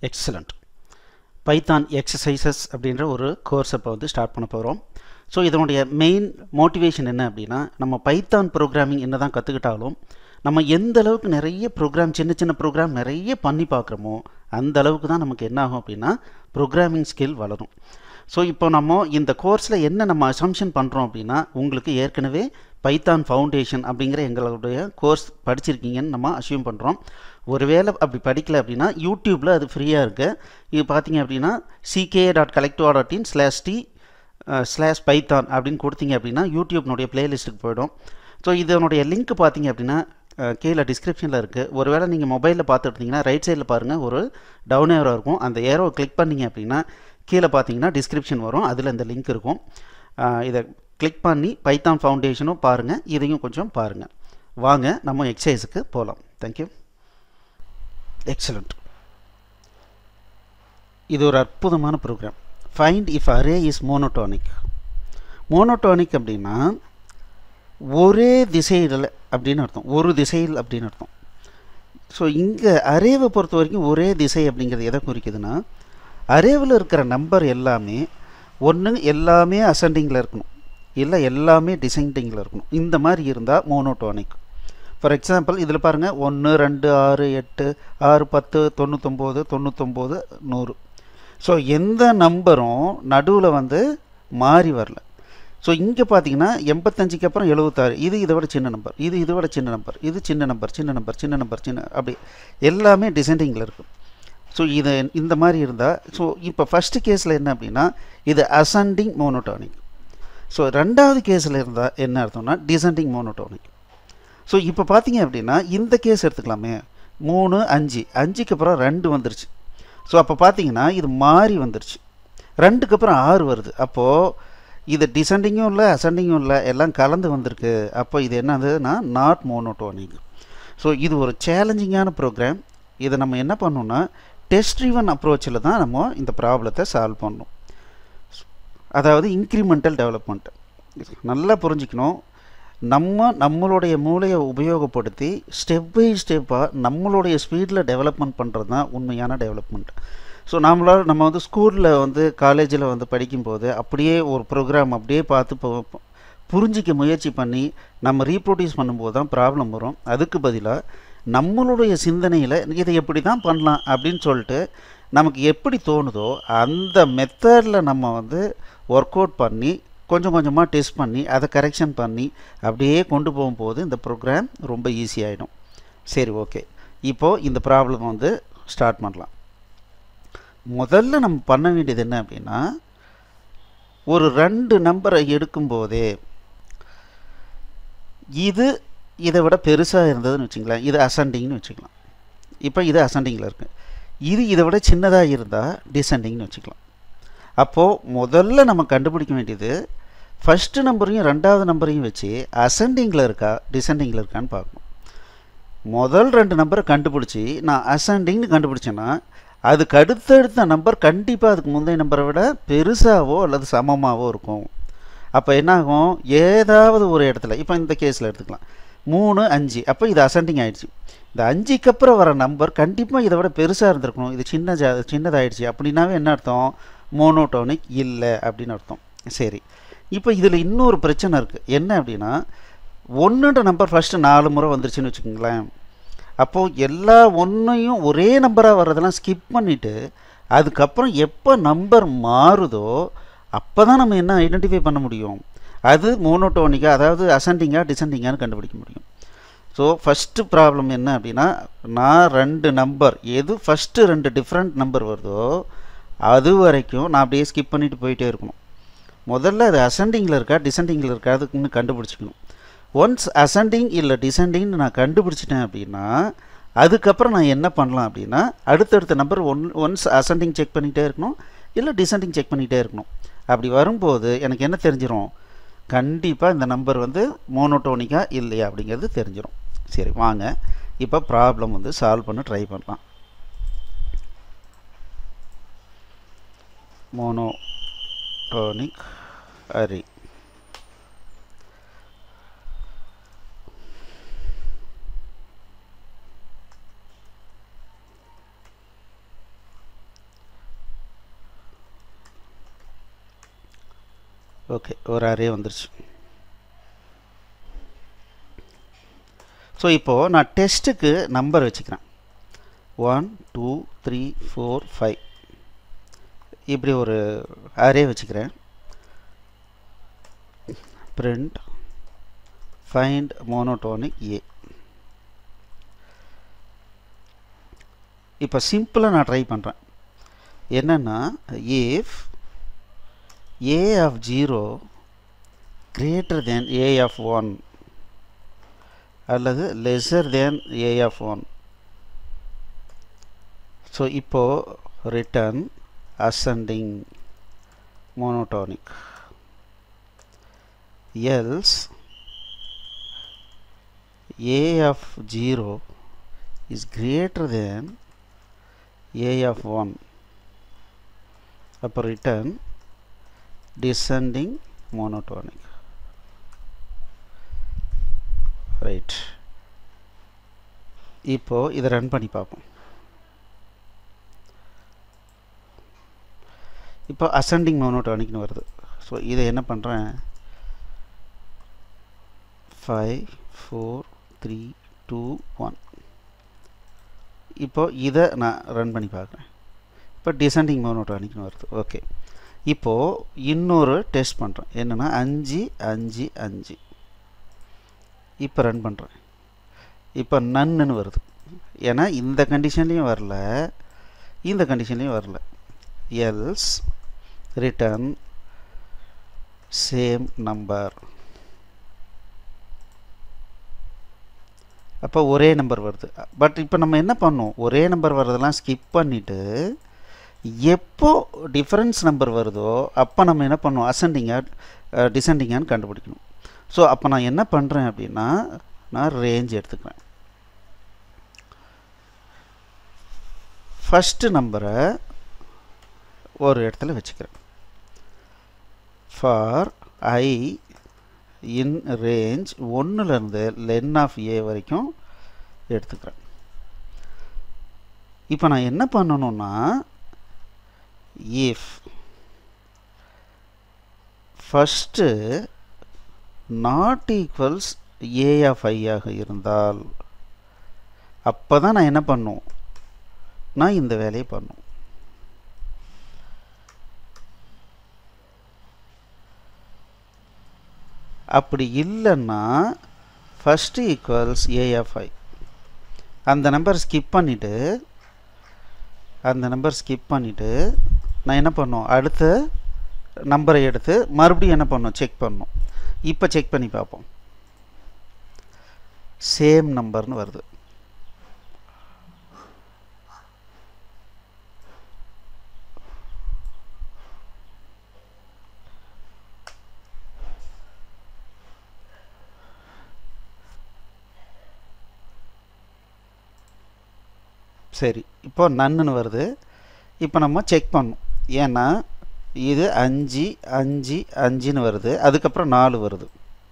excellent Python exercises அப்படின்ற ஒரு course இப்போ வந்து ஸ்டார்ட் பண்ண போகிறோம் ஸோ இதனுடைய மெயின் மோட்டிவேஷன் என்ன அப்படின்னா நம்ம பைத்தான் ப்ரோக்ராமிங் என்ன தான் கற்றுக்கிட்டாலும் நம்ம எந்த அளவுக்கு நிறைய ப்ரோக்ராம் சின்ன சின்ன ப்ரோக்ராம் நிறைய பண்ணி பார்க்குறோமோ அந்த அளவுக்கு தான் நமக்கு என்ன ஆகும் அப்படின்னா ப்ரோக்ராமிங் ஸ்கில் வளரும் ஸோ இப்போ நம்ம இந்த கோர்ஸில் என்ன நம்ம அசம்ஷன் பண்ணுறோம் அப்படின்னா உங்களுக்கு ஏற்கனவே பைத்தான் ஃபவுண்டேஷன் அப்படிங்கிற எங்களுடைய கோர்ஸ் படிச்சிருக்கீங்கன்னு நம்ம அசியூம் பண்ணுறோம் ஒருவேளை அப்படி படிக்கல அப்படின்னா யூடியூப்பில் அது ஃப்ரீயாக இருக்குது இது பார்த்தீங்க அப்படின்னா சிகே டாட் கலெக்டிவா dot in slash T slash Python அப்படின்னு கொடுத்தீங்க அப்படின்னா யூடியூப்னுடைய பிளேலிஸ்ட்டுக்கு போயிடும் ஸோ இதனுடைய லிங்க் பார்த்தீங்க அப்படின்னா அஹ், கீழே டிஸ்கிரிப்ஷனில் இருக்குது ஒருவேளை நீங்கள் மொபைலில் பார்த்துருந்தீங்கன்னா ரைட் சைடில் பாருங்கள் ஒரு டவுன் ஏரோ இருக்கும் அந்த ஏரோவை கிளிக் பண்ணீங்க அப்படின்னா கீழே பார்த்தீங்கன்னா டிஸ்கிரிப்ஷன் வரும் அதில் இந்த லிங்க் இருக்கும் அஹ், இதை கிளிக் பண்ணி பைத்தான் ஃபவுண்டேஷனும் பாருங்கள் இதையும் கொஞ்சம் பாருங்கள் வாங்க நம்ம எக்ஸசைஸுக்கு போகலாம் தேங்க்யூ எக்ஸலண்ட் இது ஒரு அற்புதமான program find if array is monotonic monotonic அப்படின்னா ஒரே திசையில் அப்படின்னு அர்த்தம் ஒரு திசையில் அப்படின்னு அர்த்தம் ஸோ இங்கே அரேவை பொறுத்த வரைக்கும் ஒரே திசை அப்படிங்கிறது எதை குறிக்குதுன்னா அரேவில் இருக்கிற நம்பர் எல்லாமே ஒன்று எல்லாமே அசெண்டிங்கில் இருக்கணும் இல்லை எல்லாமே டிசெண்டிங்கில் இருக்கணும் இந்த மாதிரி இருந்தால் மோனோட்டானிக் ஃபார் எக்ஸாம்பிள் இதில் பாருங்கள் ஒன்று ரெண்டு ஆறு எட்டு ஆறு பத்து தொண்ணூத்தொம்பது தொண்ணூத்தொம்பது நூறு ஸோ எந்த நம்பரும் நடுவில் வந்து மாறி வரல ஸோ இங்கே பார்த்தீங்கன்னா எண்பத்தஞ்சுக்கு அப்புறம் எழுபத்தாறு இது இதை விட சின்ன நம்பர் இது இதை விட சின்ன நம்பர் இது சின்ன நம்பர் சின்ன நம்பர் சின்ன நம்பர் சின்ன அப்படி எல்லாமே டிசெண்டிங்கில் இருக்கும் ஸோ இது இந்த மாதிரி இருந்தால் ஸோ இப்போ ஃபஸ்ட்டு கேஸில் என்ன அப்படின்னா இது அசண்டிங் மோனோட்டானிக் ஸோ ரெண்டாவது கேஸில் இருந்தால் என்ன அர்த்தம்னா டிசெண்டிங் மோனோட்டானிக் ஸோ இப்போ பார்த்தீங்க அப்படின்னா இந்த கேஸ் எடுத்துக்கலாமே மூணு அஞ்சு அஞ்சுக்கு அப்புறம் ரெண்டு வந்துருச்சு ஸோ அப்போ பார்த்தீங்கன்னா இது மாறி வந்துருச்சு ரெண்டுக்கு அப்புறம் ஆறு வருது அப்போது இது டிசெண்டிங்கும் இல்லை அசெண்டிங்கும் இல்லை எல்லாம் கலந்து வந்திருக்கு அப்போ இது என்னதுன்னா நாட் மோனோட்டோனிக் ஸோ இது ஒரு சேலஞ்சிங்கான ப்ரோக்ராம் இதை நம்ம என்ன பண்ணணும்னா டெஸ்ட் ட்ரிவன் அப்ரோச்சில் தான் நம்ம இந்த ப்ராப்ளத்தை சால்வ் பண்ணணும் அதாவது இன்க்ரிமெண்டல் டெவலப்மெண்ட் நல்லா புரிஞ்சுக்கணும் நம்ம நம்மளுடைய மூளையை உபயோகப்படுத்தி ஸ்டெப் பை ஸ்டெப்பாக நம்மளுடைய ஸ்பீடில் டெவலப்மெண்ட் பண்ணுறது தான் உண்மையான டெவலப்மெண்ட் ஸோ நம்மளால் நம்ம வந்து ஸ்கூலில் வந்து காலேஜில் வந்து படிக்கும்போது அப்படியே ஒரு ப்ரோக்ராம் அப்படியே பார்த்து பு- புரிஞ்சிக்க முயற்சி பண்ணி நம்ம ரீப்ரொடியூஸ் பண்ணும்போது தான் ப்ராப்ளம் வரும் அதுக்கு பதிலாக நம்மளுடைய சிந்தனையில் இதை எப்படி தான் பண்ணலாம் அப்படின்னு சொல்லிட்டு நமக்கு எப்படி தோணுதோ அந்த மெத்தடில் நம்ம வந்து ஒர்க் அவுட் பண்ணி கொஞ்சம் கொஞ்சமாக டெஸ்ட் பண்ணி அதை கரெக்ஷன் பண்ணி அப்படியே கொண்டு போகும்போது இந்த ப்ரோக்ராம் ரொம்ப ஈஸியாகிடும் சரி ஓகே இப்போது இந்த ப்ராப்ளம் வந்து ஸ்டார்ட் பண்ணலாம் முதல்ல நம்ம பண்ண வேண்டியது என்ன அப்படின்னா ஒரு ரெண்டு நம்பரை எடுக்கும்போதே இது இதை விட பெருசாக இருந்ததுன்னு வச்சுங்களேன் இது அசண்டிங்னு வச்சுக்கலாம் இப்போ இது அசண்டிங்கில் இருக்குது இது இதை விட சின்னதாக இருந்தால் டிசெண்டிங்னு வச்சுக்கலாம் அப்போது முதல்ல நம்ம கண்டுபிடிக்க வேண்டியது ஃபஸ்ட்டு நம்பரையும் ரெண்டாவது நம்பரையும் வச்சு அசெண்டிங்கில் இருக்கா டிசெண்டிங்கில் இருக்கான்னு பார்க்கணும் முதல் ரெண்டு நம்பரை கண்டுபிடிச்சி நான் அசெண்டிங்னு கண்டுபிடிச்சேன்னா அதுக்கு அடுத்தடுத்த நம்பர் கண்டிப்பாக அதுக்கு முந்தைய நம்பரை விட பெருசாவோ அல்லது சமமாகவோ இருக்கும் அப்போ என்னாகும் ஏதாவது ஒரு இடத்துல இப்போ இந்த கேஸில் எடுத்துக்கலாம் மூணு அஞ்சு அப்போ இது அசெண்டிங் ஆயிடுச்சு இந்த அஞ்சுக்கு அப்புறம் வர நம்பர் கண்டிப்பாக இதை விட பெருசாக இருந்திருக்கணும் இது சின்ன ஜா சின்னதாயிடுச்சு அப்படின்னாவே என்ன அர்த்தம் மோனோட்டோனிக் இல்லை அப்படின்னு அர்த்தம் சரி இப்போ இதில் இன்னொரு பிரச்சனை இருக்குது என்ன அப்படின்னா ஒன்றுன்ற நம்பர் ஃபஸ்ட்டு நாலு முறை வந்துருச்சுன்னு வச்சுக்கோங்களேன் அப்போது எல்லா ஒன்றையும் ஒரே நம்பராக வர்றதெல்லாம் ஸ்கிப் பண்ணிவிட்டு அதுக்கப்புறம் எப்போ நம்பர் மாறுதோ அப்போ தான் நம்ம என்ன ஐடென்டிஃபை பண்ண முடியும் அது மோனோட்டோனிக்காக அதாவது அசெண்டிங்காக டிசெண்டிங்கான்னு கண்டுபிடிக்க முடியும் ஸோ ஃபஸ்ட்டு ப்ராப்ளம் என்ன அப்படின்னா நான் ரெண்டு நம்பர் எது ஃபஸ்ட்டு ரெண்டு டிஃப்ரெண்ட் நம்பர் வருதோ அது வரைக்கும் நான் அப்படியே ஸ்கிப் பண்ணிட்டு போயிட்டே இருக்கணும் முதல்ல அது அசெண்டிங்கில் இருக்கா டிசெண்டிங்கில் இருக்கா அதுக்குன்னு கண்டுபிடிச்சிக்கணும் ஒன்ஸ் அசெண்டிங் இல்லை டிசெண்டிங்னு நான் கண்டுபிடிச்சிட்டேன் அப்படின்னா அதுக்கப்புறம் நான் என்ன பண்ணலாம் அப்படின்னா அடுத்தடுத்த number one ones ascending check பண்ணிகிட்டே இருக்கணும் இல்லை டிசெண்டிங் செக் பண்ணிகிட்டே இருக்கணும் அப்படி வரும்போது எனக்கு என்ன தெரிஞ்சிரும் கண்டிப்பாக இந்த நம்பர் வந்து மோனோட்டோனிக்கா இல்லையா அப்படிங்கிறது தெரிஞ்சிரும் சரி வாங்க இப்போ ப்ராப்ளம் வந்து சால்வ் பண்ண ட்ரை பண்ணலாம் மோனோட்டோனிக் அரே ஓகே ஒரு அரே வந்துருச்சு ஸோ இப்போது நான் டெஸ்ட்டுக்கு நம்பர் வச்சுக்கிறேன் one two three four five இப்படி ஒரு அரே வச்சுக்கிறேன் print find monotonic a இப்போ சிம்பிளாக நான் ட்ரை பண்ணுறேன் என்னென்னா if A of zero greater than A of one அல்லது lesser than A of one so இப்போது return ascending monotonic else a of 0 is greater than a of 1 அப்போ return descending monotonic right இப்போ இதை run பண்ணி பார்ப்போம் இப்போ ascending மோனோட்டானிக்னு வருது so இதை என்ன பண்ணுறேன் five four three two one இப்போ இதை நான் ரன் பண்ணி பார்க்குறேன் இப்போ டிசெண்டிங் மோனோட்டானிக்னு வருது ஓகே இப்போது இன்னொரு டெஸ்ட் பண்ணுறேன் என்னென்னா அஞ்சு அஞ்சு அஞ்சு இப்போ ரன் பண்ணுறேன் இப்போ நன்னுன்னு வருது ஏன்னா இந்த கண்டிஷன்லேயும் வரல இந்த கண்டிஷன்லேயும் வரல எல்ஸ் ரிட்டன் சேம் நம்பர் அப்போ ஒரே நம்பர் வருது பட் இப்போ நம்ம என்ன பண்ணோம் ஒரே நம்பர் வர்றதெல்லாம் ஸ்கிப் பண்ணிவிட்டு எப்போ டிஃப்ரென்ஸ் நம்பர் வருதோ அப்போ நம்ம என்ன பண்ணோம் அசெண்டிங்காக டிசெண்டிங்கான்னு கண்டுபிடிக்கணும் ஸோ அப்போ நான் என்ன பண்ணுறேன் அப்படின்னா நான் ரேஞ்ச் எடுத்துக்கிறேன் ஃபஸ்ட்டு நம்பரை ஒரு இடத்துல வச்சுக்கிறேன் ஃபார் ஐ இன் ரேஞ்ச் ஒன்றுலேருந்து லென் ஆஃப் ஏ வரைக்கும் எடுத்துக்கிறேன் இப்போ நான் என்ன பண்ணணும்னா if first not equals A of ஐயாக இருந்தால் அப்போ தான் நான் என்ன பண்ணும் நான் இந்த வேலையை பண்ணும் அப்படி இல்லைன்னா first equals A of I அந்த நம்பர் ஸ்கிப் பண்ணிவிட்டு அந்த நம்பர் ஸ்கிப் பண்ணிவிட்டு நான் என்ன பண்ணோம் அடுத்த நம்பரை எடுத்து மறுபடியும் என்ன பண்ணோம் செக் பண்ணோம் இப்போ செக் பண்ணி பார்ப்போம் சேம் நம்பர்னு வருது சரி இப்போ நன்னுன்னு வருது இப்போ நம்ம செக் பண்ணோம் ஏன்னா இது அஞ்சு அஞ்சு அஞ்சுன்னு வருது அதுக்கப்புறம் நாலு வருது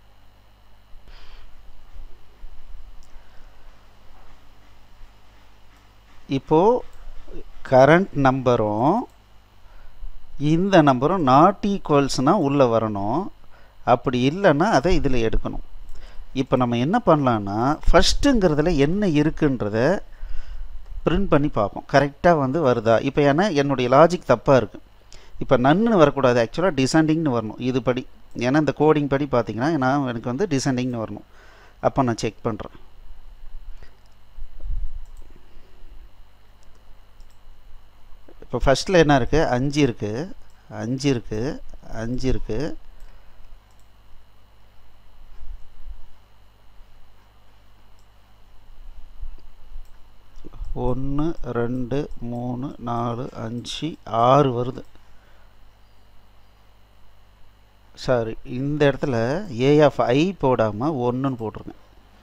இப்போது கரண்ட் நம்பரும் இந்த நம்பரும் நாட் ஈக்குவல்ஸ்னால் உள்ளே வரணும் அப்படி இல்லைன்னா அதை இதில் எடுக்கணும் இப்போ நம்ம என்ன பண்ணலான்னா ஃபஸ்ட்டுங்கிறதுல என்ன இருக்குன்றத பிரிண்ட் பண்ணி பார்ப்போம் கரெக்டாக வந்து வருதா இப்போ ஏன்னா என்னுடைய லாஜிக் தப்பாக இருக்குது இப்போ நன்னு வரக்கூடாது ஆக்சுவலாக டிசெண்டிங்னு வரணும் இது படி ஏன்னா இந்த கோடிங் படி பார்த்தீங்கன்னா நான் எனக்கு வந்து டிசெண்டிங்னு வரணும் அப்போ நான் செக் பண்ணுறேன் இப்போ ஃபஸ்ட்டில் என்ன இருக்குது அஞ்சு இருக்குது அஞ்சு இருக்குது அஞ்சு இருக்குது ஒன்று ரெண்டு மூணு நாலு அஞ்சு ஆறு வருது சாரி இந்த இடத்துல ஏ ஆஃப் ஐ போடாமல் ஒன்றுன்னு போட்டிருங்க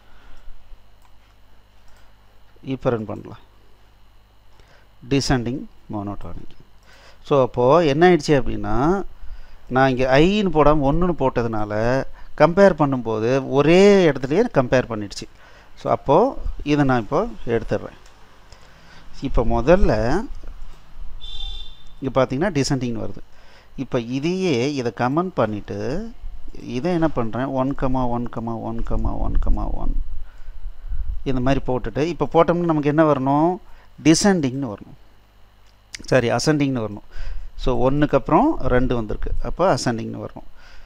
இப்போ ரன் பண்ணலாம் டிசெண்டிங் மோனோட்டானிக் ஸோ அப்போது என்ன ஆயிடுச்சு அப்படின்னா நான் இங்கே ஐன்னு போடாமல் ஒன்றுன்னு போட்டதுனால கம்பேர் பண்ணும்போது ஒரே இடத்துலையே கம்பேர் பண்ணிடுச்சு ஸோ அப்போது இதை நான் இப்போது எடுத்துடுறேன் இப்போ முதல்ல இங்கே பார்த்தீங்கன்னா டிசெண்டிங்னு வருது இப்போ இதையே இதை கமெண்ட் பண்ணிவிட்டு இதை என்ன பண்ணுறேன் one comma one comma one comma one comma one இந்த மாதிரி போட்டுட்டு இப்போ போட்டோம்னா நமக்கு என்ன வரணும் டிசெண்டிங்னு வரணும் சாரி அசெண்டிங்னு வரணும் ஸோ ஒன்றுக்கு அப்புறம் ரெண்டு வந்திருக்கு அப்போ அசெண்டிங்னு வரணும்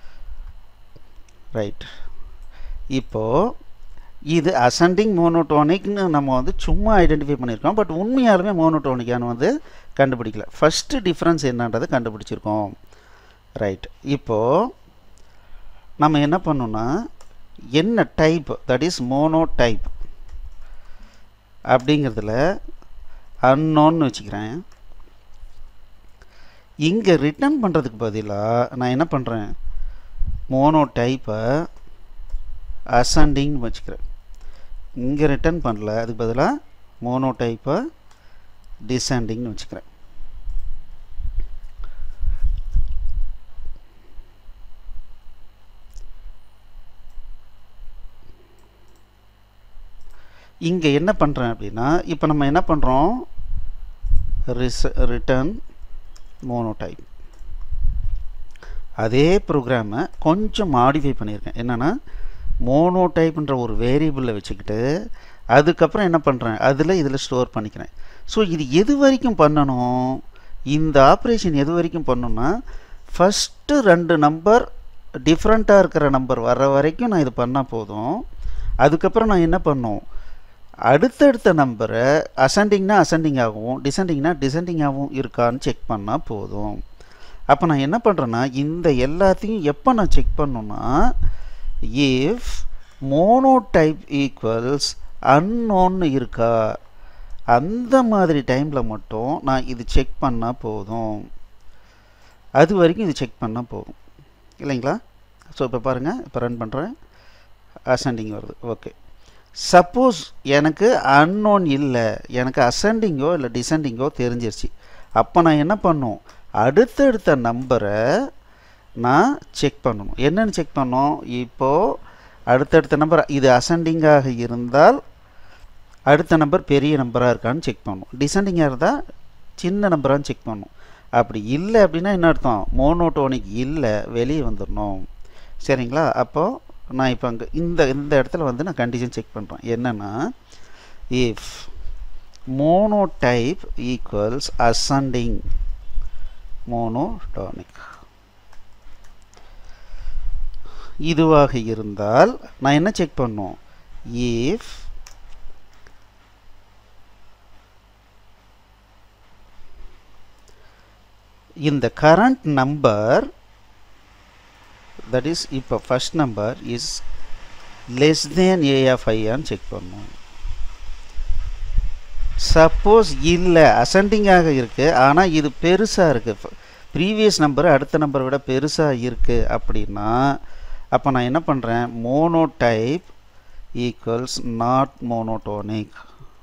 ரைட் இப்போது இது அசெண்டிங் மோனோட்டோனிக்னு நம்ம வந்து சும்மா ஐடென்டிஃபை பண்ணியிருக்கோம் பட் உண்மையாலுமே மோனோட்டோனிக்கானு வந்து கண்டுபிடிக்கல ஃபஸ்ட்டு டிஃப்ரென்ஸ் என்னன்றதை கண்டுபிடிச்சிருக்கோம் ரைட் இப்போது நம்ம என்ன பண்ணோம்னா என்ன type that is mono type அப்படிங்கிறதுல அன்னோன்னு வச்சுக்கிறேன் இங்கே ரிட்டர்ன் பண்ணுறதுக்கு பதிலாக நான் என்ன பண்ணுறேன் மோனோ டைப்பை அசண்டிங்னு வச்சுக்கிறேன் இங்கே ரிட்டர்ன் பண்ணல அதுக்கு பதிலாக மோனோ டைப்பை டிசெண்டிங்னு வச்சுக்கிறேன் இங்கே என்ன பண்ணுறேன் அப்படின்னா இப்போ நம்ம என்ன பண்ணுறோம் ரிஸ் ரிட்டர்ன் மோனோடைப் அதே ப்ரோக்ராமை கொஞ்சம் மாடிஃபை பண்ணியிருக்கேன் என்னென்னா மோனோடைப்ன்ற ஒரு வேரியபிளில் வச்சுக்கிட்டு அதுக்கப்புறம் என்ன பண்ணுறேன் அதில் இதில் ஸ்டோர் பண்ணிக்கிறேன் ஸோ இது எது வரைக்கும் பண்ணணும் இந்த ஆப்ரேஷன் எது வரைக்கும் பண்ணணும்னா ஃபஸ்ட்டு ரெண்டு நம்பர் டிஃப்ரெண்ட்டாக இருக்கிற நம்பர் வர வரைக்கும் நான் இது பண்ணால் போதும் அதுக்கப்புறம் நான் என்ன பண்ணும் அடுத்தடுத்த நம்பரை அசெண்டிங்னா அசெண்டிங் ஆகவும் டிசெண்டிங்னா டிசெண்டிங்காகவும் இருக்கான்னு செக் பண்ணால் போதும் அப்போ நான் என்ன பண்ணுறேன்னா இந்த எல்லாத்தையும் எப்போ நான் செக் பண்ணணுன்னா இஃப் மோனோடைப் ஈக்குவல்ஸ் அன்னோன்னு இருக்கா அந்த மாதிரி டைமில் மட்டும் நான் இது செக் பண்ணால் போதும் அது வரைக்கும் இது செக் பண்ணால் போதும் இல்லைங்களா ஸோ இப்போ பாருங்கள் இப்போ ரன் பண்ணுறேன் அசெண்டிங் வருது ஓகே சப்போஸ் எனக்கு அன்னோன் இல்லை எனக்கு அசெண்டிங்கோ இல்லை டிசெண்டிங்கோ தெரிஞ்சிருச்சு அப்போ நான் என்ன பண்ணும் அடுத்தடுத்த நம்பரை நான் செக் பண்ணணும் என்னென்னு செக் பண்ணணும் இப்போது அடுத்தடுத்த நம்பர் இது அசெண்டிங்காக இருந்தால் அடுத்த நம்பர் பெரிய நம்பராக இருக்கான்னு செக் பண்ணணும் டிசெண்டிங்காக இருந்தால் சின்ன நம்பரான்னு செக் பண்ணணும் அப்படி இல்லை அப்படின்னா என்ன அர்த்தம் மோனோட்டோனிக் இல்லை வெளியே வந்துடணும் சரிங்களா அப்போது நான் இப்போ அங்கே இந்த இந்த இடத்துல வந்து நான் கண்டிஷன் செக் பண்ணுறேன் என்னென்னா if monotype equals ascending monotonic இதுவாக இருந்தால் நான் என்ன செக் பண்ணும் இஃப் இந்த கரண்ட் நம்பர் தட் இஸ் இப்போ first number is less than A of ஐயான்னு செக் பண்ணும் சப்போஸ் இல்லை அசெண்டிங்காக இருக்குது ஆனால் இது பெருசாக இருக்குது ப்ரீவியஸ் நம்பர் அடுத்த நம்பரை விட பெருசாக இருக்குது அப்படின்னா அப்போ நான் என்ன பண்ணுறேன் மோனோடைப் ஈக்குவல்ஸ் நாட் மோனோட்டோனிக்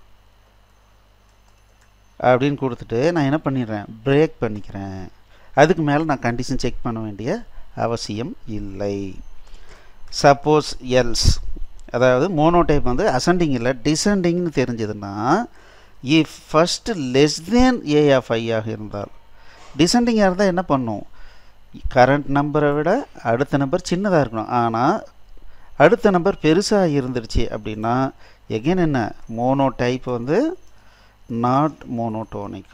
அப்படின்னு கொடுத்துட்டு நான் என்ன பண்ணிடுறேன் பிரேக் பண்ணிக்கிறேன் அதுக்கு மேலே நான் கண்டிஷன் செக் பண்ண வேண்டிய அவசியம் இல்லை சப்போஸ் எல்ஸ் அதாவது மோனோடைப் வந்து அசெண்டிங் இல்லை டிசெண்டிங்னு தெரிஞ்சதுன்னா if first less than A of i ஆக இருந்தால் டிசெண்டிங்காக இருந்தால் என்ன பண்ணும் கரண்ட் நம்பரை விட அடுத்த நம்பர் சின்னதாக இருக்கணும் ஆனால் அடுத்த நம்பர் பெருசாக இருந்துருச்சு அப்படின்னா எகைன் என்ன மோனோ டைப் வந்து நாட் மோனோட்டோனிக்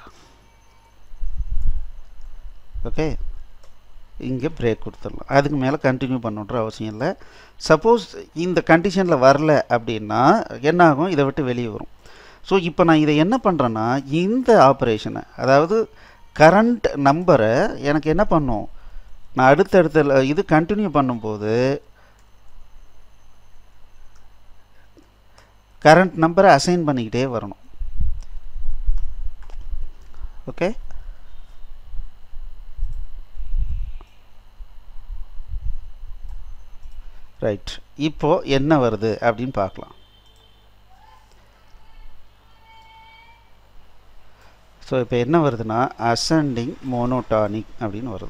ஓகே இங்கே பிரேக் கொடுத்துடலாம் அதுக்கு மேலே கண்டினியூ பண்ணுன்ற அவசியம் இல்லை சப்போஸ் இந்த கண்டிஷனில் வரல அப்படின்னா என்ன ஆகும் இதை விட்டு வெளியே வரும் ஸோ இப்போ நான் இதை என்ன பண்ணுறேன்னா இந்த ஆப்ரேஷனை அதாவது கரண்ட் நம்பரை எனக்கு என்ன பண்ணும் நான் அடுத்தடுத்த இது கண்டினியூ பண்ணும்போது கரண்ட் நம்பரை அசைன் பண்ணிக்கிட்டே வரணும் ஓகே ரைட் இப்போ என்ன வருது அப்படின்னு பார்க்கலாம் ஸோ இப்போ என்ன வருதுன்னா அசெண்டிங் மோனோட்டானிக் அப்படின்னு வருது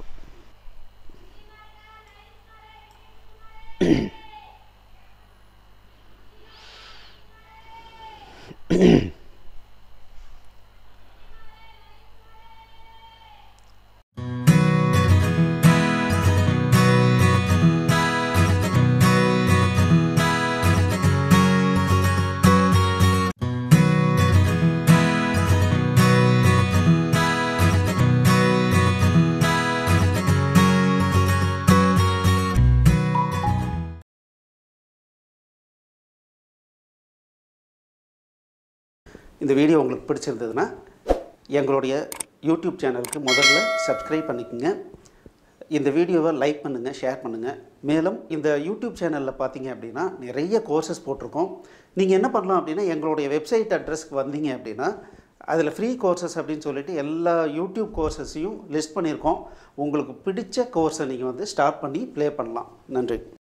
இந்த வீடியோ உங்களுக்கு பிடிச்சிருந்ததுன்னா எங்களுடைய யூடியூப் சேனலுக்கு முதல்ல சப்ஸ்கிரைப் பண்ணிக்கோங்க இந்த வீடியோவை லைக் பண்ணுங்கள் ஷேர் பண்ணுங்கள் மேலும் இந்த யூடியூப் சேனலில் பார்த்தீங்க அப்படின்னா நிறைய கோர்சஸ் போட்டிருக்கோம் நீங்கள் என்ன பண்ணலாம் அப்படின்னா எங்களுடைய வெப்சைட் அட்ரஸ்க்கு வந்தீங்க அப்படின்னா அதில் ஃப்ரீ கோர்சஸ் அப்படின்னு சொல்லிட்டு எல்லா யூடியூப் கோர்சஸையும் லிஸ்ட் பண்ணியிருக்கோம் உங்களுக்கு பிடிச்ச கோர்ஸை நீங்கள் வந்து ஸ்டார்ட் பண்ணி ப்ளே பண்ணலாம் நன்றி